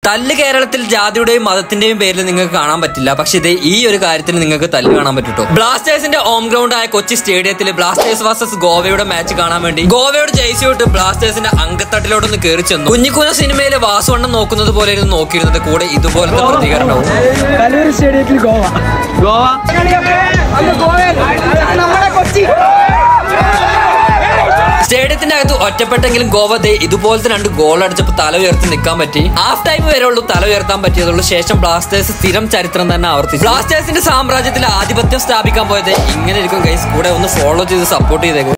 തല്ല് കേരളത്തിൽ ജാതിയുടെയും മതത്തിന്റെയും പേരിൽ നിങ്ങൾക്ക് കാണാൻ പറ്റില്ല പക്ഷെ ഇത് ഈ ഒരു കാര്യത്തിൽ നിങ്ങൾക്ക് തല്ല് കാണാൻ പറ്റുട്ടോ ബ്ലാസ്റ്റേഴ്സിന്റെ ഹോം ഗ്രൗണ്ട് ആയ കൊച്ചി സ്റ്റേഡിയത്തിൽ ബ്ലാസ്റ്റേഴ്സ് വേഴ്സസ് ഗോവയുടെ മാച്ച് കാണാൻ വേണ്ടി ഗോവയുടെ ജയിച്ചു വിട്ട് ബ്ലാസ്റ്റേഴ്സിന്റെ അങ്കത്തട്ടിലോട്ടൊന്ന് കയറി ചെന്നു കുഞ്ഞിക്കുഞ്ഞ സിനിമയിലെ വാസുവണ്ണം നോക്കുന്നത് പോലെ ഇരുന്ന് നോക്കിയിരുന്നത് കൂടെ ഇതുപോലത്തെ പ്രതികരണവും കലൂർ സ്റ്റേഡിയത്തിൽ ഗോവ ഗോവ നമ്മുടെ കൊച്ചി സ്റ്റേഡിയത്തിന്റെ അകത്ത് ഒറ്റപ്പെട്ടെങ്കിലും ഗോവ ദേ ഇതുപോലത്തെ രണ്ട് ഗോൾ അടിച്ചപ്പോൾ തല ഉയർത്തി നിൽക്കാൻ പറ്റി ഹാഫ് ടൈം വരെ ഉള്ളൂ തല ഉയർത്താൻ പറ്റിയതുള്ളൂ ശേഷം ബ്ലാസ്റ്റേഴ്സ് സ്ഥിരം ചരിത്രം തന്നെ ആവർത്തിച്ചു ബ്ലാസ്റ്റേഴ്സിന്റെ സാമ്രാജ്യത്തിൽ ആധിപത്യം സ്ഥാപിക്കാൻ പോയത് ഇങ്ങനെ ഇരിക്കും ഗൈസ് കൂടെ ഒന്ന് ഫോളോ ചെയ്ത് സപ്പോർട്ട് ചെയ്തേക്കും